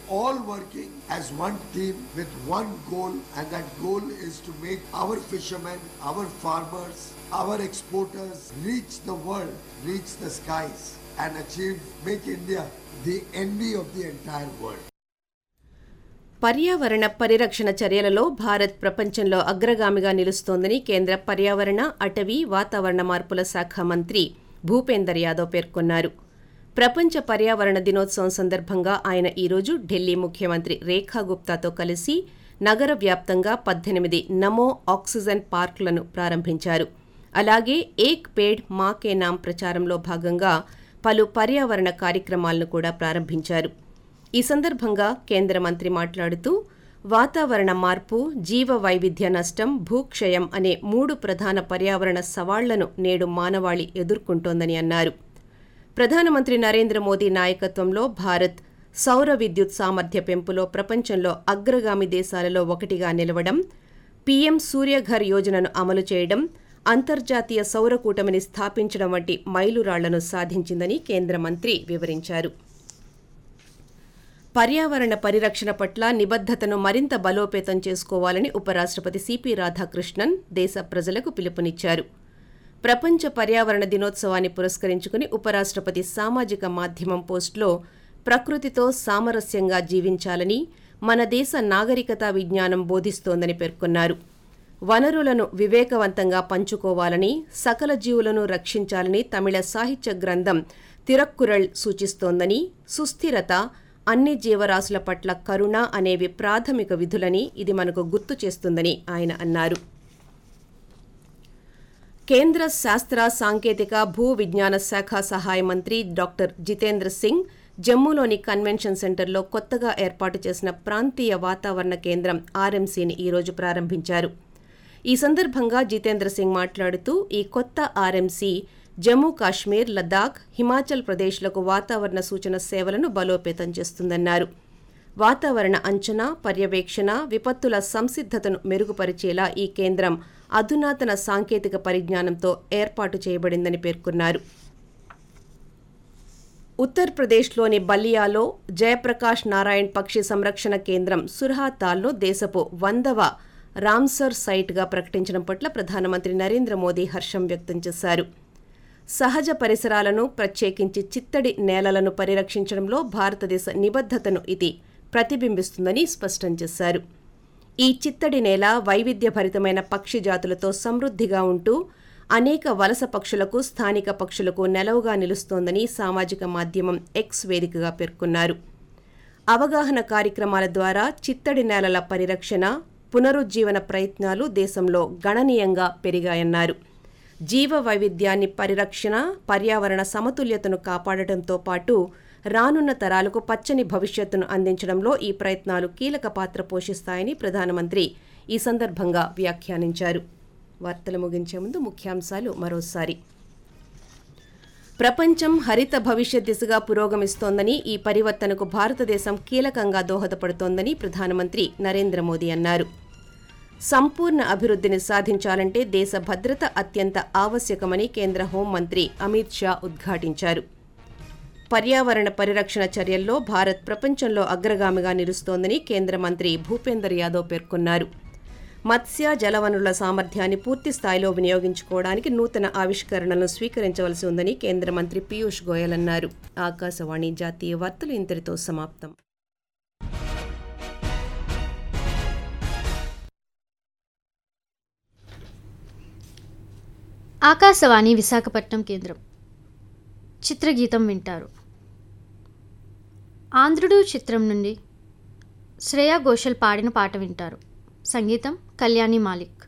all working as one team with one goal, and that goal is to make our fishermen, our farmers, our exporters reach the world, reach the skies, and achieve, make India the envy of the entire world. పర్యావరణ పరిరక్షణ చర్యలలో భారత్ ప్రపంచంలో అగ్రగామిగా నిలుస్తోందని కేంద్ర పర్యావరణ అటవీ వాతావరణ మార్పుల శాఖ మంత్రి భూపేందర్ యాదవ్ పేర్కొన్నారు ప్రపంచ పర్యావరణ దినోత్సవం సందర్భంగా ఆయన ఈరోజు ఢిల్లీ ముఖ్యమంత్రి రేఖా గుప్తాతో కలిసి నగర వ్యాప్తంగా పద్దెనిమిది నమో ఆక్సిజన్ పార్కులను ప్రారంభించారు అలాగే ఏక్ పేడ్ మా కే నామ్ ప్రచారంలో భాగంగా పలు పర్యావరణ కార్యక్రమాలను కూడా ప్రారంభించారు ఈ సందర్భంగా కేంద్ర మంత్రి మాట్లాడుతూ వాతావరణ మార్పు జీవ వైవిధ్య నష్టం భూక్షయం అనే మూడు ప్రధాన పర్యావరణ సవాళ్లను నేడు మానవాళి ఎదుర్కొంటోందని అన్నారు ప్రధానమంత్రి నరేంద్ర మోదీ నాయకత్వంలో భారత్ సౌర విద్యుత్ సామర్థ్య పెంపులో ప్రపంచంలో అగ్రగామి దేశాలలో ఒకటిగా నిలవడం పీఎం సూర్యఘర్ యోజనను అమలు చేయడం అంతర్జాతీయ సౌర కూటమిని స్థాపించడం వంటి మైలురాళ్లను సాధించిందని కేంద్ర మంత్రి వివరించారు పర్యావరణ పరిరక్షణ పట్ల నిబద్ధతను మరింత బలోపేతం చేసుకోవాలని ఉపరాష్ట్రపతి సిపి రాధాకృష్ణన్ దేశ ప్రజలకు పిలుపునిచ్చారు ప్రపంచ పర్యావరణ దినోత్సవాన్ని పురస్కరించుకుని ఉపరాష్ట్రపతి సామాజిక మాధ్యమం పోస్టులో ప్రకృతితో సామరస్యంగా జీవించాలని మన దేశ నాగరికత విజ్ఞానం బోధిస్తోందని పేర్కొన్నారు వనరులను వివేకవంతంగా పంచుకోవాలని సకల జీవులను రక్షించాలని తమిళ సాహిత్య గ్రంథం తిరక్కురళ్ సూచిస్తోందని సుస్థిరత అన్ని జీవరాశుల పట్ల కరుణ అనేవి ప్రాథమిక విధులని ఇది మనకు గుర్తు చేస్తుందని ఆయన అన్నారు కేంద్ర శాస్త్ర సాంకేతిక భూ విజ్ఞాన శాఖ సహాయ మంత్రి డాక్టర్ జితేంద్ర సింగ్ జమ్మూలోని కన్వెన్షన్ సెంటర్లో కొత్తగా ఏర్పాటు చేసిన ప్రాంతీయ వాతావరణ కేంద్రం ఆర్ఎంసీని ఈరోజు ప్రారంభించారు ఈ సందర్భంగా జితేంద్ర సింగ్ మాట్లాడుతూ ఈ కొత్త ఆర్ఎంసీ జమ్మూ కాశ్మీర్ లద్దాఖ్ హిమాచల్ ప్రదేశ్లకు వాతావరణ సూచన సేవలను బలోపేతం చేస్తుందన్నారు వాతావరణ అంచనా పర్యవేక్షణ విపత్తుల సంసిద్ధతను మెరుగుపరిచేలా ఈ కేంద్రం అధునాతన సాంకేతిక పరిజ్ఞానంతో ఏర్పాటు చేయబడిందని పేర్కొన్నారు ఉత్తరప్రదేశ్లోని బల్లియాలో జయప్రకాష్ నారాయణ్ పక్షి సంరక్షణ కేంద్రం సుర్హాతాల్ను దేశపు వందవ రామ్సర్ సైట్గా ప్రకటించడం పట్ల ప్రధానమంత్రి నరేంద్ర మోదీ హర్షం వ్యక్తం చేశారు సహజ పరిసరాలను ప్రత్యేకించి చిత్తడి నేలలను పరిరక్షించడంలో భారతదేశ నిబద్ధతను ఇది ప్రతిబింబిస్తుందని స్పష్టం చేశారు ఈ చిత్తడి నేల వైవిధ్యభరితమైన పక్షి జాతులతో సమృద్ధిగా ఉంటూ అనేక వలస పక్షులకు స్థానిక పక్షులకు నెలవుగా నిలుస్తోందని సామాజిక మాధ్యమం ఎక్స్ వేదికగా పేర్కొన్నారు అవగాహన కార్యక్రమాల ద్వారా చిత్తడి నేలల పరిరక్షణ పునరుజ్జీవన ప్రయత్నాలు దేశంలో గణనీయంగా పెరిగాయన్నారు జీవ వైవిధ్యాన్ని పరిరక్షణ పర్యావరణ సమతుల్యతను కాపాడటంతో పాటు రానున్న తరాలకు పచ్చని భవిష్యత్తును అందించడంలో ఈ ప్రయత్నాలు కీలక పాత్ర పోషిస్తాయని ప్రధానమంత్రి ఈ సందర్భంగా వ్యాఖ్యానించారు వార్తలు ముగించే ముందు ముఖ్యాంశాలు మరోసారి ప్రపంచం హరిత భవిష్యత్ దిశగా పురోగమిస్తోందని ఈ పరివర్తనకు భారతదేశం కీలకంగా దోహదపడుతోందని ప్రధానమంత్రి నరేంద్ర మోదీ అన్నారు సంపూర్ణ అభివృద్ధిని సాధించాలంటే దేశ భద్రత అత్యంత ఆవశ్యకమని కేంద్ర హోంమంత్రి అమిత్ షా ఉద్ఘాటించారు పర్యావరణ పరిరక్షణ చర్యల్లో భారత్ ప్రపంచంలో అగ్రగామిగా నిలుస్తోందని కేంద్ర మంత్రి భూపేందర్ యాదవ్ పేర్కొన్నారు మత్స్య జలవనరుల సామర్థ్యాన్ని పూర్తి స్థాయిలో వినియోగించుకోవడానికి నూతన ఆవిష్కరణలను స్వీకరించవలసి ఉందని కేంద్ర మంత్రి పీయూష్ గోయల్ అన్నారు ఆకాశవాణి జాతీయ వార్తలు ఇంతటితో సమాప్తం ఆకాశవాణి విశాఖపట్నం కేంద్రం చిత్రగీతం వింటారు ఆంధ్రుడు చిత్రం నుండి శ్రేయా ఘోషల్ పాడిన పాట వింటారు సంగీతం కళ్యాణి మాలిక్